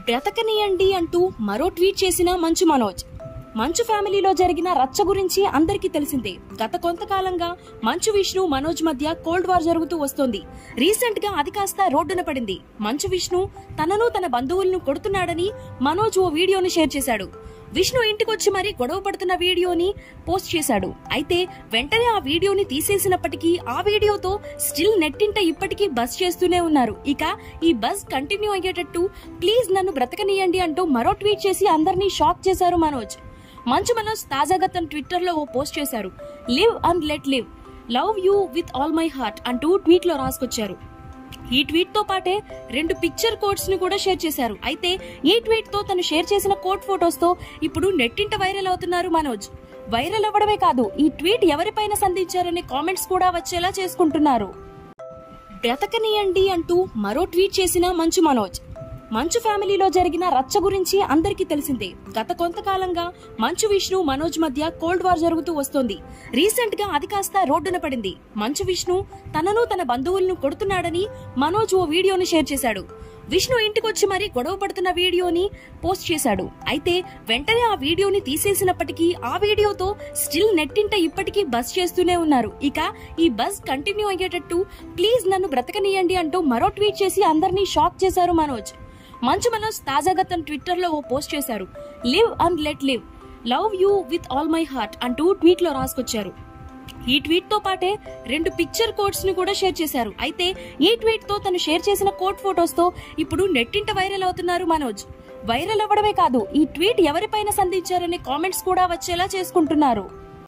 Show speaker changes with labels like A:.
A: బ్రతకనియండి అంటూ మరో ట్వీట్ చేసిన మంచు మనోజ్ మంచు ఫ్యామిలీలో జరిగిన రచ్చ గురించి అందరికీ తెలిసిందే గత కొంతకాలంగా మంచు విష్ణు మనోజ్ మధ్య కోల్డ్ వార్ జరుగుతూ వస్తోంది రీసెంట్ గా అది కాస్త రోడ్డున పడింది మంచు విష్ణు తనను తన బంధువులను కొడుతున్నాడని మనోజ్ ఓ వీడియోని షేర్ చేశాడు విష్ణు ఇంటికొచ్చి మరీ గొడవ పడుతున్న వీడియోని పోస్ట్ చేశాడు అయితే వెంటనే ఆ వీడియోని తీసేసినప్పటికీ ఆ వీడియోతో స్టిల్ నెట్టింట ఇప్పటికీ బస్ చేస్తూనే ఉన్నారు ఇక ఈ బస్ కంటిన్యూ అయ్యేటట్టు ప్లీజ్ నన్ను బ్రతకనీయండి అంటూ మరో ట్వీట్ చేసి అందరినీ షాక్ చేశారు మనోజ్ మంచు మనోజ్ తాజాగా తన ట్విట్టర్ లో ఓ పోస్ట్ చేశారు live and let live love you with all my heart అంటూ ట్వీట్ లో రాసుకొచ్చారు ఈ ట్వీట్ తో పాటే రెండు పిక్చర్ కోడ్స్ ని కూడా షేర్ చేశారు అయితే ఈ ట్వీట్ తో తను షేర్ చేసిన కోడ్ ఫోటోస్ తో ఇప్పుడు నెట్టింట వైరల్ అవుతున్నారు మనోజ్ వైరల్ అవ్వడమే కాదు ఈ ట్వీట్ ఎవరిపైన సంధించారనే కామెంట్స్ కూడా వచ్చేలా చేసుకుంటున్నారు బ్రతకనియండి అంటూ మరో ట్వీట్ చేసిన మంచు మనోజ్ మంచు ఫ్యామిలీలో జరిగిన రచ్చ గురించి అందరికీ తెలిసిందే గత కొంతకాలంగా మంచు విష్ణు మనోజ్ మధ్య కోల్డ్ వార్ జరుగుతూ వస్తోంది రీసెంట్ గా అది కాస్త రోడ్డున పడింది మంచు విష్ణు తనను తన బంధువులను కొడుతున్నాడని మనోజ్ ఓ వీడియోని షేర్ చేశాడు విష్ణు ఇంటికొచ్చి మరీ గొడవ పడుతున్న వీడియోని పోస్ట్ చేశాడు అయితే వెంటనే ఆ వీడియోని తీసేసినప్పటికీ ఆ వీడియోతో స్టిల్ నెట్టింట ఇప్పటికీ బస్ చేస్తూనే ఉన్నారు ఇక ఈ బస్ కంటిన్యూ అయ్యేటట్టు ప్లీజ్ నన్ను బ్రతకనీయండి అంటూ మరో ట్వీట్ చేసి అందరినీ షాక్ చేశారు మనోజ్ మంచు మనోజ్ తాజాగా తన ట్విట్టర్ లో ఓ పోస్ట్ చేశారు live and let live love you with all my heart అంటూ ట్వీట్ లో రాసుకొచ్చారు ఈ ట్వీట్ తో పాటే రెండు పిక్చర్ కోడ్స్ ని కూడా షేర్ చేశారు అయితే ఈ ట్వీట్ తో తను షేర్ చేసిన కోడ్ ఫోటోస్ తో ఇప్పుడు నెట్టింట వైరల్ అవుతున్నారు మనోజ్ వైరల్ అవ్వడమే కాదు ఈ ట్వీట్ ఎవరిపైన సంధించారనే కామెంట్స్ కూడా వచ్చేలా చేసుకుంటున్నారు